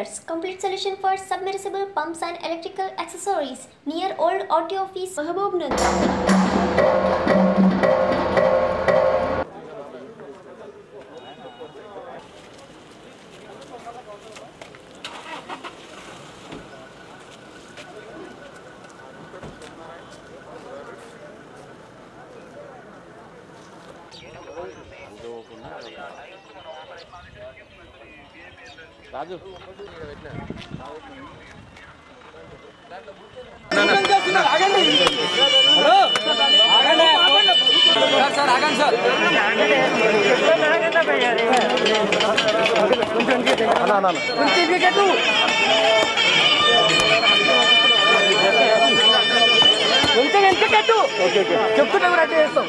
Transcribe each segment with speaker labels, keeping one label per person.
Speaker 1: Traders, complete solution for submersible pumps and electrical accessories near Old Auto Office, Mahabubnagar.
Speaker 2: రాజు
Speaker 3: కొంచెం వెనకట్టు చెప్తుంటే కూడా అట్టే చేస్తాం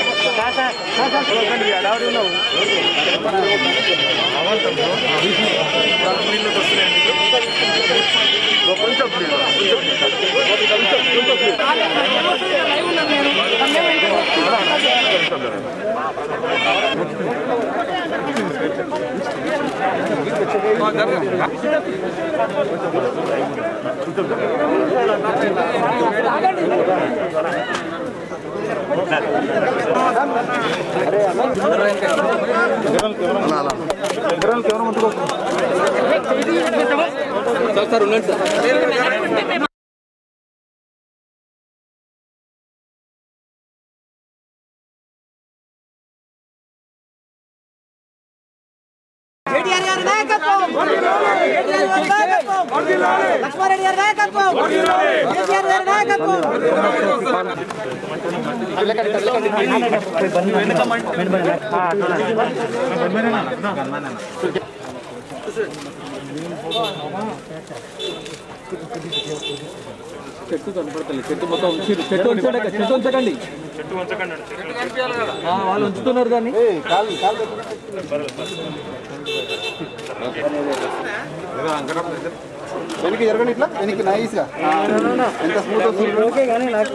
Speaker 2: సార్ సార్ ఉండండి సార్
Speaker 3: కేటీఆర్ గారి నాయకత్వం కేటీఆర్ గారి నాయకత్వం లక్ష్మారెడ్డి గారి నాయకత్వం కేసీఆర్ గారి నాయకత్వం
Speaker 2: చెట్టు కనపడతలేదు చెట్టు మొత్తం ఉంచిరు చెట్టు ఉంచండి చెట్టు ఉంచకండి ఆ, వాళ్ళు ఉంచుతున్నారు కానీ
Speaker 4: వెనక్కి జరగండి ఇట్లా వెనక్కి నైస్గా ఎంత స్మూత్ వస్తుంది
Speaker 3: ఓకే కానీ నాకు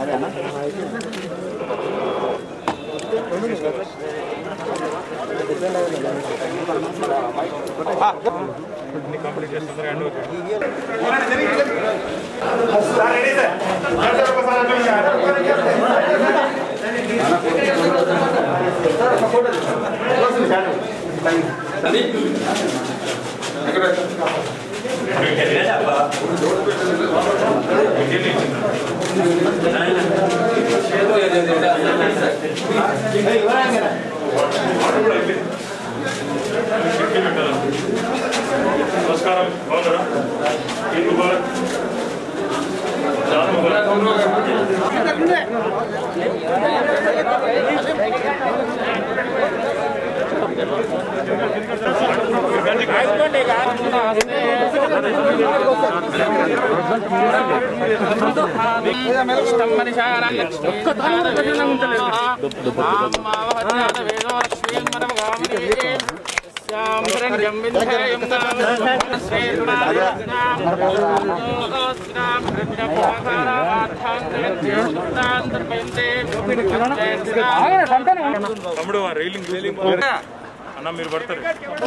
Speaker 5: నమస్కారం బాగున్నారా ఈద్ ముబారక్ జాన్ ముబారక్ తమ్ముడు ఆ రైలింగ్ రైలింగ్ అన్న మీరు పడతారు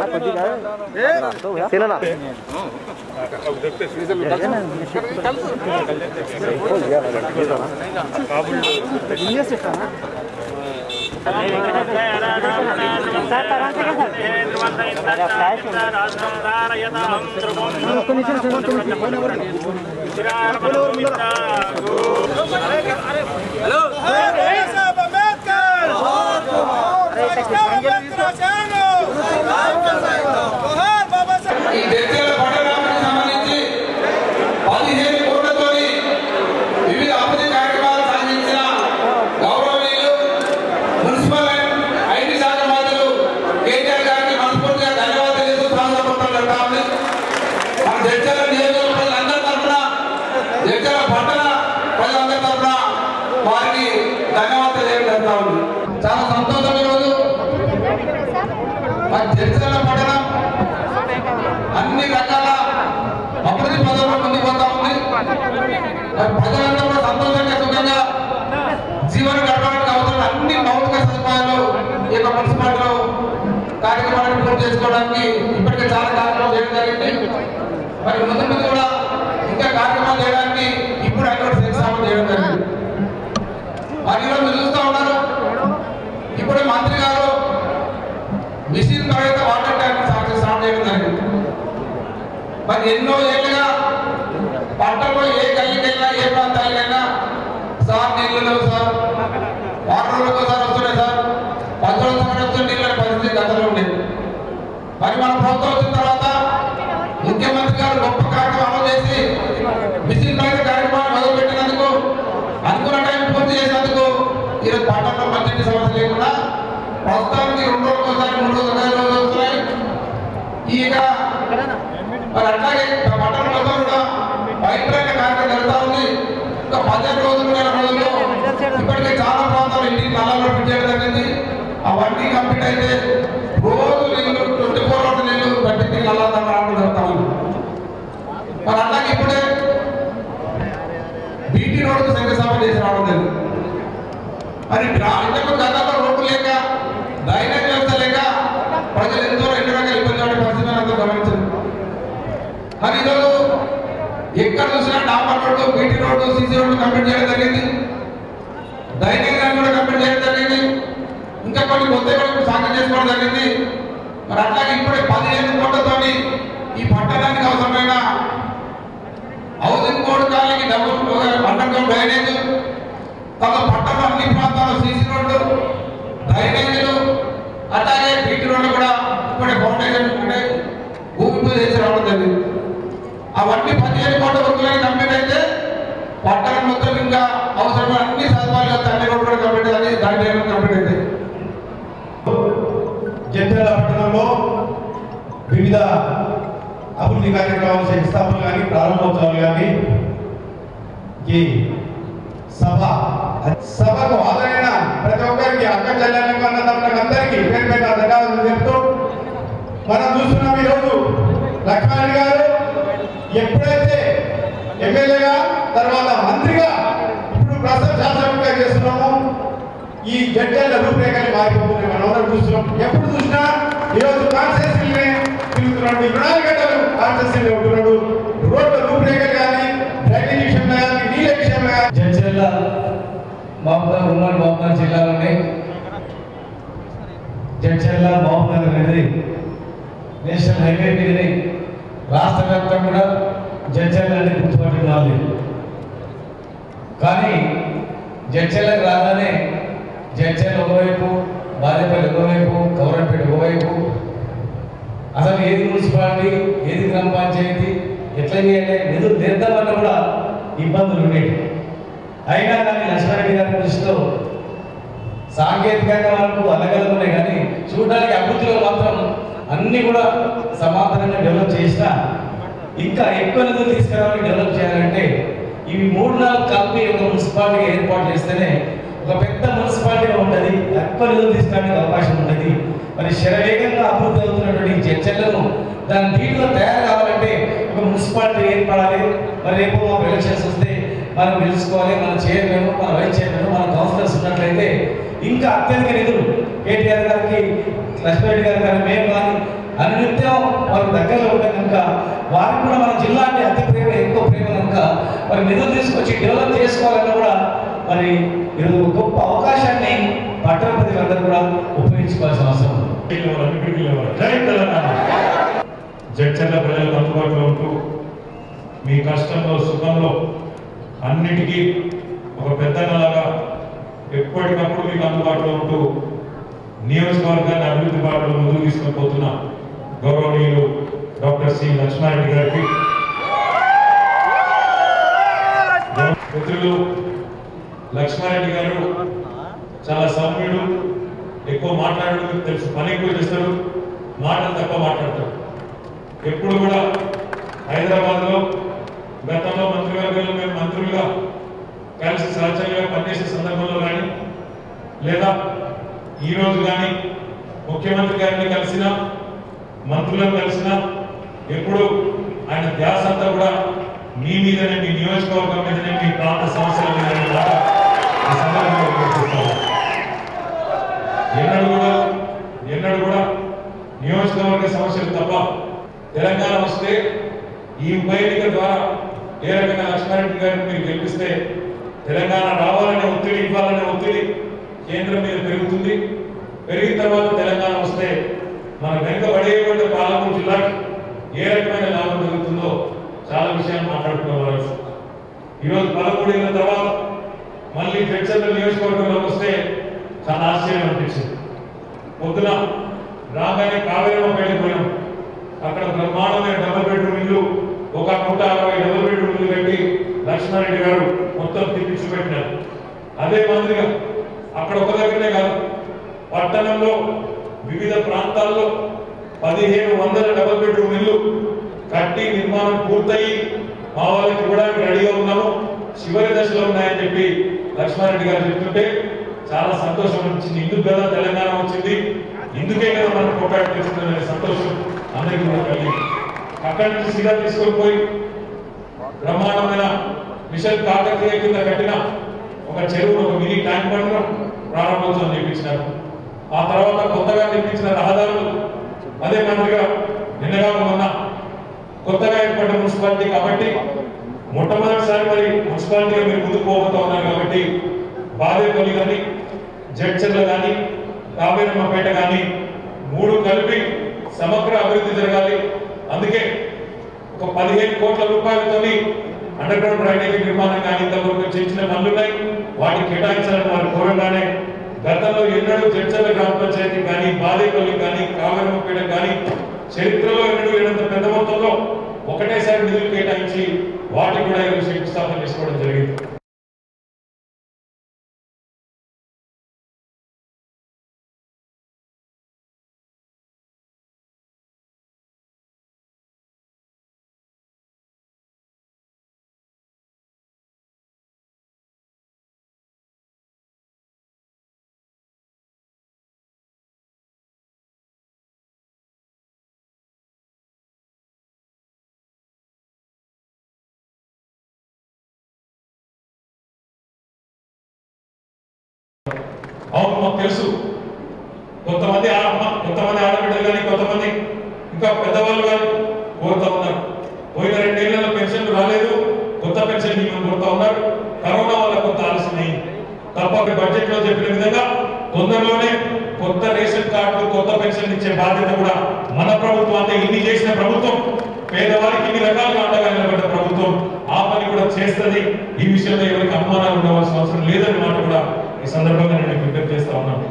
Speaker 6: ఈ వ్యక్తుల పట్టణానికి సంబంధించి పదిహేను కోట్లతోని వివిధ అభివృద్ధి కార్యక్రమాలు సాధించిన గౌరవనీయులు మున్సిపల్ అండ్ ఐటీ శాఖ మంత్రులు కేటీఆర్ గారికి మనస్ఫూర్తిగా ధన్యవాదాలు చేస్తూ స్వాగతం జరుగుతా ఉంది మన జడ్చల నియోజకవర్గ ప్రజలందరి తరఫున జడ్చల పట్టణ ప్రజలందరి తరఫున వారికి ధన్యవాదాలు చేయడం జరుగుతా ఉంది చాలా సంతోషం ఈరోజు మన జడ్చల పట్టణం అన్ని రకాల అభివృద్ధి పదంలో ముందుకు పోతా ఉంది మరి ప్రజలందరూ కూడా సంతోషంగా సుఖంగా జీవనం గడపడానికి అవసరం అన్ని మౌలిక సదుపాయాలు ఈ యొక్క మున్సిపాలిటీలో కార్యక్రమాలను పూర్తి చేసుకోవడానికి ఇప్పటికే చాలా కార్యక్రమాలు చేయడం జరిగింది పంటలో ఏ గల్లీకైనా ఏ ప్రాంతాలకైనా సార్ నీళ్లు లేవు సార్ వారం రోజులకు ఒకసారి వస్తున్నాయి సార్ పది రోజుల తర్వాత వస్తున్న నీళ్ళ పరిస్థితి గతంలో ఉండేది మరి మన ప్రభుత్వం వచ్చిన తర్వాత ముఖ్యమంత్రి గారు గొప్ప కార్యక్రమం అమలు చేసి మిషన్ రైతు కార్యక్రమాన్ని మొదలుపెట్టినందుకు అనుకున్న టైం పూర్తి చేసినందుకు ఈరోజు పట్టణంలో మంచి సమస్య లేకుండా ప్రస్తుతానికి రెండు రోజులకు ఒకసారి మూడు రోజులు ఐదు రోజులు వస్తున్నాయి ఇక మరి అట్లాగే పట్టణ మొత్తం కూడా పైప్ లైన్ కార్యక్రమం జరుగుతూ ఉంది ఇంకా పదిహేను రోజులు నెల రోజుల్లో ఇప్పటికే చాలా ప్రాంతాలు ఇంటికి నల్లలో ఫిట్ చేయడం జరిగింది అవన్నీ కంప్లీట్ అయితే రోజు నీళ్ళు ట్వంటీ ఫోర్ అవర్స్ నీళ్ళు గట్టికి నల్లా రావడం జరుగుతా ఉంది మరి అట్లాగే ఇప్పుడే బీటీ రోడ్డు శంకుస్థాపన చేసి రావడం జరిగింది మరి గ్రా- ఇంతకు గతంలో రోడ్డు లేక డ్రైనేజ్ వ్యవస్థ లేక ప్రజలు ఎంతో ఎన్ని రకాల ఇబ్బంది పడే పరిస్థితులను అందరూ గమనించారు మరి ఈరోజు ఎక్కడ చూసినా డాంబర్ road BT road CC road complete చేయడం జరిగింది డ్రైనేజ్ లైన్ కూడా కంప్లీట్ చేయడం జరిగింది ఇంకా కొన్ని కొత్త కూడా సాగం చేసుకోవడం జరిగింది మరి అట్లాగే ఇప్పుడే పదిహేను కోట్లతోని ఈ పట్టణానికి అవసరమైన హౌసింగ్ బోర్డు కాలనీకి డబ్బులు అండర్ గ్రౌండ్ డ్రైనేజ్ తర్వాత పట్టణం అన్ని ప్రాంతాలు సీసీ రోడ్లు డ్రైనేజీలు అట్లాగే బీటీ రోడ్లు కూడా ఇప్పుడే ఫౌండేషన్ ఇప్పుడే భూమి పూజ చేసి రావడం జరిగింది అవన్నీ పదిహేను కోట్ల వృత్తులని కంప్లీట్ అయితే పట్టణం మొత్తం ఇంకా అవసరమైన అన్ని సదుపాయాలు వస్తాయి. అన్ని రోడ్లు కూడా కంప్లీట్ అయ్యి దాని కంప్లీట్ అయితే
Speaker 7: జంధ్యాల పట్టణంలో వివిధ అభివృద్ధి కార్యక్రమాలు శంకుస్థాపన కానీ ప్రారంభోత్సవాలు కానీ ఈ సభ సభకు హాజరైన ప్రతి ఒక్కరికి అక్క చెల్లెళ్ళకు అన్నదమ్ములకు అందరికీ పేరు పేరు ధన్యవాదాలు చెప్తూ మనం చూస్తున్నాం ఈరోజు లక్ష్మణ్ గారు ఎప్పుడైతే ఎమ్మెల్యేగా తర్వాత మంత్రిగా ఇప్పుడు ప్రస్తుత శాసనసభ్యుడిగా చేస్తున్నామో ఈ జడ్జల రూపురేఖలు మారిపోతున్నాయి మనం అందరం చూస్తున్నాం ఎప్పుడు చూసినా ఈరోజు కాన్స్టెన్సీలనే తిరుగుతున్నాడు ఈ ప్రణాళికలు కాన్స్టెన్సీలో ఉంటున్నాడు రోడ్ల రూపురేఖలు కానీ డ్రైనేజ్ విషయంలో కానీ నీళ్ళ విషయంలో కానీ
Speaker 8: జడ్చర్ల మహబూబ్ ఉమ్మడి మహబూబ్ జిల్లాలోని జడ్చర్ల మహబూబ్ నగర్ అనేది నేషనల్ హైవే మీదని రాష్ట్ర వ్యాప్తంగా కూడా జడ్చర్ల అనేది గుర్తుపట్టుకున్నది కానీ జడ్చర్లకు రాగానే జడ్చర్ల ఒకవైపు బాలేపల్లి ఒకవైపు కౌరంపేట ఒకవైపు అసలు ఏది మున్సిపాలిటీ ఏది గ్రామ పంచాయతీ ఎట్లా చేయాలి నిధులు తీద్దామన్నా కూడా ఇబ్బందులు ఉండేవి అయినా కానీ లక్ష్మారెడ్డి గారి దృష్టిలో సాంకేతికంగా మనకు అలగలుగున్నాయి కానీ చూడడానికి అభివృద్ధిలో మాత్రం అన్ని కూడా సమాంతరంగా డెవలప్ చేసినా ఇంకా ఎక్కువ నిధులు తీసుకురావాలి డెవలప్ చేయాలంటే ఇవి మూడు నాలుగు కలిపి ఒక మున్సిపాలిటీ ఏర్పాటు చేస్తేనే ఒక పెద్ద మున్సిపాలిటీగా ఉంటుంది ఎక్కువ నిధులు తీసుకోవడానికి అవకాశం ఉంటుంది మరి శరవేగంగా అభివృద్ధి అవుతున్నటువంటి ఈ చర్చలను దాని దీంట్లో తయారు కావాలంటే ఒక మున్సిపాలిటీ ఏర్పడాలి మరి రేపు మాకు ఎలక్షన్స్ వస్తే మనం తెలుసుకోవాలి మన చైర్మన్ మన వైస్ చైర్మన్ మన కౌన్సిలర్స్ ఉన్నట్లయితే ఇంకా అత్యధిక నిధులు కేటీఆర్ గారికి లక్ష్మీరెడ్డి గారు కానీ మేము కానీ అనునిత్యం వారి దగ్గరలో ఉంటే కనుక వారికి కూడా మన జిల్లా అంటే అతి ప్రేమ ఎక్కువ ప్రేమ కనుక మరి నిధులు తీసుకొచ్చి డెవలప్ చేసుకోవాలన్నా కూడా మరి ఈరోజు ఒక గొప్ప అవకాశాన్ని పట్టణ ప్రజలందరూ కూడా ఉపయోగించుకోవాల్సిన అవసరం ఉంది
Speaker 5: జై తెలంగాణ జడ్చర్ల ప్రజలకు అందుబాటులో ఉంటూ మీ కష్టంలో సుఖంలో అన్నిటికీ ఒక పెద్దన్నలాగా ఎప్పటికప్పుడు మీకు అందుబాటులో ఉంటూ నియోజకవర్గాన్ని అభివృద్ధి బాటలో ముందుకు తీసుకుని పోతున్న గౌరవనీయులు డాక్టర్ సి లక్ష్మారెడ్డి గారికి మిత్రులు లక్ష్మారెడ్డి గారు చాలా సౌమ్యుడు ఎక్కువ మాట్లాడడు మీకు తెలుసు పని ఎక్కువ చేస్తాడు మాటలు తక్కువ మాట్లాడతాడు ఎప్పుడు కూడా హైదరాబాద్ లో గతంలో మంత్రివర్గంలో మేము మంత్రులుగా కలిసి సహచరులుగా పనిచేసే సందర్భంలో కానీ లేదా ఈ రోజు కానీ ముఖ్యమంత్రి గారిని కలిసిన మంత్రులను కలిసిన ఎప్పుడు ఆయన ధ్యాస అంతా కూడా మీ మీదనే మీ నియోజకవర్గం మీదనే మీ ప్రాంత సమస్యల మీదనే మాట ఈ సందర్భంగా గుర్తిస్తాను ఎన్నడూ కూడా ఎన్నడూ కూడా నియోజకవర్గ సమస్యలు తప్ప తెలంగాణ వస్తే ఈ ఉప ఎన్నిక ద్వారా ఏ రకంగా లక్ష్మారెడ్డి గారిని మీరు గెలిపిస్తే తెలంగాణ రావాలనే ఒత్తిడి ఇవ్వాలనే ఒత్తిడి కేంద్రం మీద పెరుగుతుంది పెరిగిన తర్వాత తెలంగాణ వస్తే మన వెనుకబడేటువంటి పాలమూరు జిల్లాకి ఏ రకమైన లాభం జరుగుతుందో చాలా విషయాలు మాట్లాడుకోవాలి ఈరోజు పదమూడు ఏళ్ళ తర్వాత మళ్ళీ జడ్చర్ల నియోజకవర్గంలోకి వస్తే చాలా ఆశ్చర్యం అనిపించింది పొద్దున రాగానే కావేరమ్మ వెళ్ళిపోయాం అక్కడ బ్రహ్మాండమైన డబుల్ బెడ్రూమ్ ఇల్లు ఒక నూట అరవై డబుల్ బెడ్రూమ్ ఇల్లు కట్టి లక్ష్మారెడ్డి గారు మొత్తం తిప్పించి పెట్టినారు అదే మాదిరిగా అక్కడ ఒక దగ్గరనే కాదు పట్టణంలో వివిధ ప్రాంతాల్లో పదిహేను వందల డబుల్ బెడ్రూమ్ ఇల్లు కట్టి నిర్మాణం పూర్తయి మా వాళ్ళకి ఇవ్వడానికి రెడీగా ఉన్నాము చివరి దశలో ఉన్నాయని చెప్పి లక్ష్మారెడ్డి గారు చెప్తుంటే చాలా సంతోషం అనిపించింది ఇందుకు కదా తెలంగాణ వచ్చింది ఇందుకే కదా మనం కోటాడు తెచ్చిందనే సంతోషం అందరికీ కూడా కలిగింది అక్కడి నుంచి సీదా తీసుకొని పోయి బ్రహ్మాండమైన మిషన్ కాకతీయ కింద కట్టిన ఒక చెరువు ఒక మినీ ట్యాంక్ బండ్ ప్రారంభోత్సవం చేయించినారు ఆ తర్వాత కొత్తగా నిర్మించిన రహదారులు అదే మాదిరిగా నిన్నగా మొన్న కొత్తగా ఏర్పడ్డ మున్సిపాలిటీ కాబట్టి మొట్టమొదటిసారి మరి మున్సిపాలిటీగా మీరు ముందుకు పోబోతా ఉన్నారు కాబట్టి బాదేపల్లి కానీ జడ్చర్ల కానీ కావేరమ్మపేట కానీ మూడు కలిపి సమగ్ర అభివృద్ధి జరగాలి అందుకే ఒక పదిహేను కోట్ల రూపాయలతోని అండర్ గ్రౌండ్ డ్రైనేజీ నిర్మాణం కానీ ఇంతవరకు చిన్న చిన్న పనులు ఉన్నాయి వాటిని కేటాయించాలని వారు కోరగానే గతంలో ఎన్నడూ జడ్చర్ల గ్రామ పంచాయతీ కానీ బాదేపల్లి కానీ కావేరమ్మపేట కానీ చరిత్రలో ఎన్నడూ లేనంత పెద్ద మొత్తంలో ఒకటేసారి నిధులు కేటాయించి వాటికి కూడా ఈరోజు శంకుస్థాపన చేసుకోవడం జరిగింది అవును మాకు తెలుసు కొంతమంది ఆడమ్మ కొంతమంది ఆడబిడ్డలు కానీ కొంతమంది ఇంకా పెద్దవాళ్ళు కానీ కోరుతా ఉన్నారు పోయిన రెండేళ్లలో పెన్షన్లు రాలేదు కొత్త పెన్షన్ మేము కోరుతా ఉన్నారు కరోనా వల్ల కొంత ఆలస్యం అయింది తప్ప బడ్జెట్ లో చెప్పిన విధంగా తొందరలోనే కొత్త రేషన్ కార్డులు కొత్త పెన్షన్ ఇచ్చే బాధ్యత కూడా మన ప్రభుత్వం అంటే ఇన్ని చేసిన ప్రభుత్వం పేదవారికి ఇన్ని రకాలుగా అండగా నిలబడ్డ ప్రభుత్వం ఆ పని కూడా చేస్తుంది ఈ విషయంలో ఎవరికి అనుమానాలు ఉండవలసిన అవసరం లేదని మాట కూడా ఈ సందర్భంగా నేను విజ్ఞప్తి చేస్తా ఉన్నాను